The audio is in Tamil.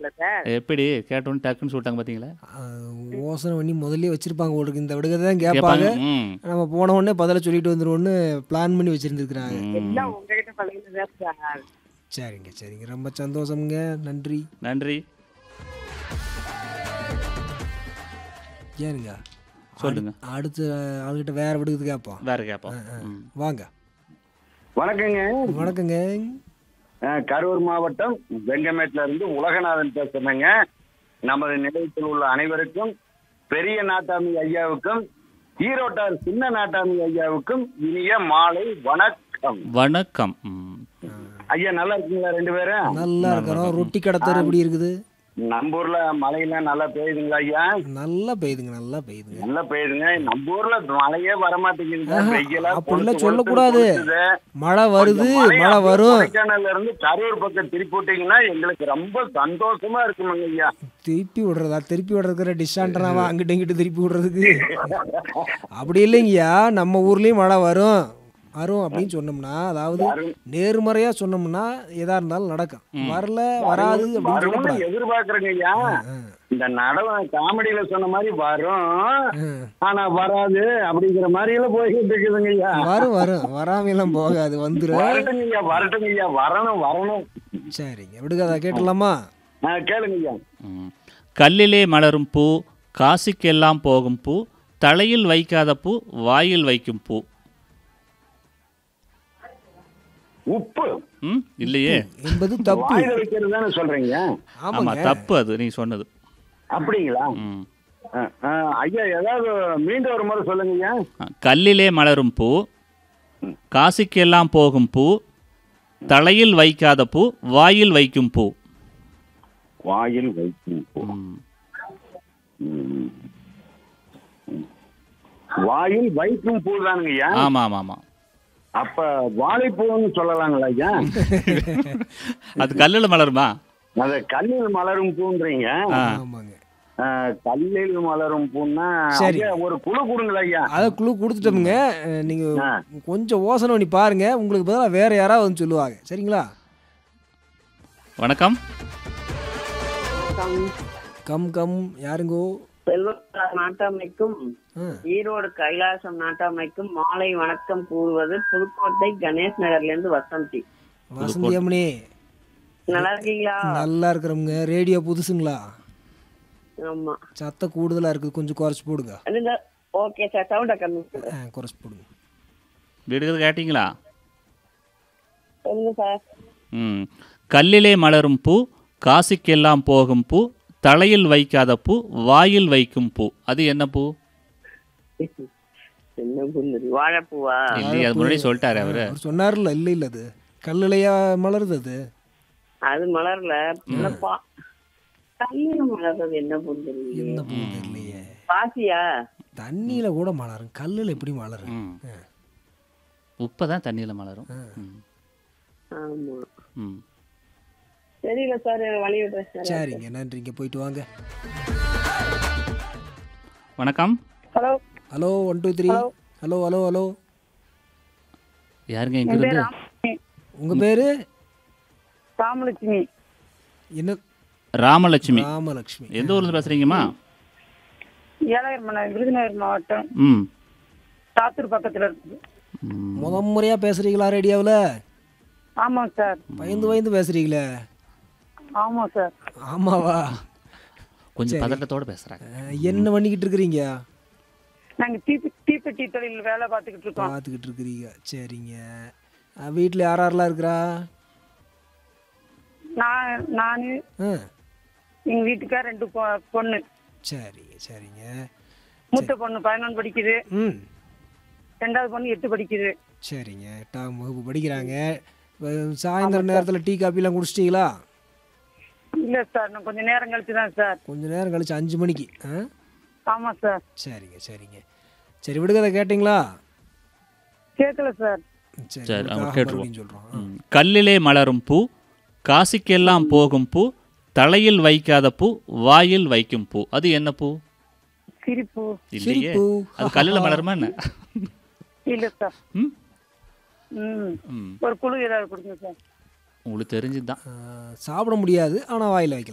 கேட்கலாங்களா சார் எப்படி கேட்டோன்னு டக்குன்னு சொல்லிட்டாங்க பார்த்தீங்களா ஆஹ் யோசனை பண்ணி முதல்லயே வச்சிருப்பாங்க உங்களுக்கு இந்த விடுகதை தான் கேட்பாங்க ம் நம்ம போன உடனே பதில சொல்லிட்டு வந்துருவோன்னு பிளான் பண்ணி வச்சிருந்துருக்குறாங்க ம். எல்லாம் உங்ககிட்ட பழகினதான் சார் சரிங்க சரிங்க ரொம்ப சந்தோஷம்ங்க நன்றி நன்றி ஏனுங்க சொல்லுங்க அடுத்த ஆளுகிட்ட வேற விடுகதை கேட்போம் வேற கேட்போம் ம். வாங்க வணக்கங்க வணக்கங்க அஹ் கரூர் மாவட்டம் வெங்கமேட்ல இருந்து உலகநாதன் பேசுறேங்க நமது நிலையத்தில் உள்ள அனைவருக்கும் பெரிய நாட்டாமி ஐயாவுக்கும் ஈரோட்டார் சின்ன நாட்டாமி ஐயாவுக்கும் இனிய மாலை வணக்கம் வணக்கம் ம். ஐயா நல்லா இருக்கீங்களா ரெண்டு பேரும் நல்லா இருக்கிறோம் ரொட்டி கடத்தர் எப்படி இருக்குது நம்ம ஊர்ல மழையெல்லாம் நல்லா பெய்யுதுங்களா ஐயா நல்லா பெய்யுதுங்க நல்லா பெய்யுதுங்க நல்லா பெய்யுதுங்க நம்ம ஊர்ல மழையே வரமாட்டேங்குதுங்க ஆஹா, வெயிலா அப்படிலாம் கொளுத்து சொல்லக்கூடாது. கொளுத்துது. மழை வருது கொஞ்சம் மழையை மழை அப்படியே வரும் கொடைக்கானல்ல இருந்து கரூர் பக்கம் திருப்பி விட்டீங்கன்னா எங்களுக்கு ரொம்ப சந்தோஷமா இருக்குமாங்க ஐயா திருப்பி விடுறதா திருப்பி விடுறதுக்கு டிஸ்டாண்டனாவா அங்கிட்டு இங்கிட்டு திருப்பி விடுறதுக்கு அப்படி இல்லைங்கய்யா நம்ம ஊர்லயும் மழை வரும் வரும் அப்படின்னு சொன்னோம்னா அதாவது நேர்மறையா சொன்னோம்னா எதா இருந்தாலும் நடக்கும் வரல வராது அப்படின்னு வரும்னு சொல்லக்கூடாது எதிர்பார்க்கறேங்க ஐயா இந்த நடவ காமெடியில சொன்ன மாதிரி வரும் ஆனா வராது அப்படிங்கிற மாதிரி எல்லாம் போய்கிட்டு இருக்குதுங்க ஐயா வரும் வரும் வராமையெல்லாம் போகாது வந்துடும் வரட்டுங்க ஐயா வரட்டுங்க ஐயா வரணும் வரணும் சரிங்க விடுகதை கேட்டலாமா ஆ, கேளுங்க ஐயா ம். கல்லிலே மலரும் பூ காசிக்கெல்லாம் போகும் பூ தலையில் வைக்காத பூ வாயில் வைக்கும் பூ உப்பு ம் இல்லையே என்பது தப்பு வாயில வைக்கிறது தானே சொல்றீங்க ஆமா ஆமாங்க தப்பு அது நீ சொன்னது அப்படிங்களா ம். ஆ, ஆ, ஐயா ஏதாவது மீண்டும் ஒரு முறை சொல்லுங்க ஐயா ஆ, கல்லிலே மலரும் பூ காசிக்கெல்லாம் போகும் பூ தலையில் வைக்காத பூ வாயில் வைக்கும் பூ வாயில் வைக்கும் பூ. ம். ம். ம். வாயில் வைக்கும் பூ தானுங்க ஐயா ஆமா ஆமா ஆமா அப்ப வாழைப்பூன்னு சொல்லலாங்களா ஐயா அது கல்லில் மலருமா அத கல்லில் மலரும் பூன்றீங்க ஆ. ஆமாங்க ஆ, கல்லில் மலரும் பூன்னா சரி. ஐயா, ஒரு குழு கொடுங்களா ஐயா அதை குழு கொடுத்துட்டோமுங்க அஹ் நீங்க ஆ. கொஞ்சம் யோசனை பண்ணி பாருங்க உங்களுக்கு பதிலாக வேற யாராவது வந்து சொல்லுவாங்க சரிங்களா வணக்கம் கம் கம் யாருங்கோ செல்வ நாட்டாமைக்கும் ஆ, ஈரோடு கைலாசம் நாட்டாமைக்கும் மாலை வணக்கம் கூறுவது புதுக்கோட்டை கணேஷ் நகர்ல இருந்து வசந்தி வசந்தி அம்மனி நல்லா இருக்கீங்களா நல்லா இருக்கிறோமுங்க ரேடியோ புதுசுங்களா ஆமா சத்தம் கூடுதலா இருக்குது கொஞ்சம் குறைச்சி போடுங்க அதுங்க ஓகே சார் சவுண்ட கம்மி பண்ணுங்க. ஆ, குறைச்சி போடுங்க விடுகிறது கேட்டிங்களா சொல்லுங்க சார் ம் கல்லிலே மலரும் பூ காசிக்கெல்லாம் போகும் பூ தலையில் வைக்காத பூ வாயில் வைக்கும் பூ அது என்ன பூ என்ன புரியுது வாழைப்பூவா இல்லையே அது முன்னாடி சொல்லிட்டாரு அவரு அவர் சொன்னார்ல இல்லை இல்லை அது கல்லுலையா மலருது அது அது மலர்ல இல்லப்பா தண்ணியில மலர்றது என்ன புரியுது என்ன பூ தெரியலையே பாசியா தண்ணியில கூட மலரும் கல்லுல எப்படி மலரும் ம் உப்பை தான் தண்ணியில் மலரும் ம். ஆமா ம் தெரியல சார் வழி விடுறேன் சார் சரிங்க நன்றிங்க போயிட்டு வாங்க வணக்கம் hello hello one two three hello hello hello யாருங்க இங்கிருந்து உங்க பேரு ராமலட்சுமி என்ன ராமலட்சுமி ராமலட்சுமி எந்த ஊர்ல பேசுறீங்கம்மா ஏழாயிரம் விருதுநகர் மாவட்டம் ம் சாத்தூர் பக்கத்துல இருக்குது ம். முத முறையா பேசுறீங்களா ரேடியோவில் ஆமாங்க சார் பயந்து பயந்து பேசுறீங்களே ஆமா சார் ஆமாவா கொஞ்சம் பதட்டத்தோட பேசுறாங்க அஹ், என்ன பண்ணிக்கிட்டு இருக்கிறீங்க நாங்க தீப்பெ தீப்பெட்டி தொழில் வேலை பார்த்துக்கிட்டு இருக்கோம் பார்த்துக்கிட்டு இருக்கிறீங்க சரிங்க வீட்டில் யார் யாரெல்லாம் இருக்கிறா நான் நானு ஆ எங்க வீட்டுக்கார் ரெண்டு பொ- பொண்ணு சரிங்க சரிங்க மூத்த பொண்ணு பதினொன்று படிக்குது ம் ரெண்டாவது பொண்ணு எட்டு படிக்குது சரிங்க எட்டாம் வகுப்பு படிக்கிறாங்க இப்ப சாயந்தரம் நேரத்தில் டீ காப்பிலாம் குடிச்சிட்டிங்களா இல்ல சார் நான் கொஞ்சம் நேரம் கழிச்சு தான் சார் கொஞ்ச நேரம் கழிச்சு அஞ்சு மணிக்கு ஆ ஆமா சார் சரிங்க சரிங்க சரி விடுகதை கேட்டிங்களா கேட்கல சார் சரி சரி, அவங்க உங்களுக்காக கேட்டுருவோம். மறுபடியும் சொல்கிறோம் ம். கல்லிலே மலரும் பூ காசிக்கெல்லாம் போகும் பூ தலையில் வைக்காத பூ வாயில் வைக்கும் பூ அது என்ன பூ சிரிப்பு இல்லையே சிரிப்பு. அது கல்லில் மலருமா என்ன இல்ல சார் ம் ம் ம் ஒரு குழு ஏதாவது கொடுங்க சார் உங்களுக்கு தெரிஞ்சுது தான் சாப்பிட முடியாது ஆனால் வாயில் வைக்கலாம்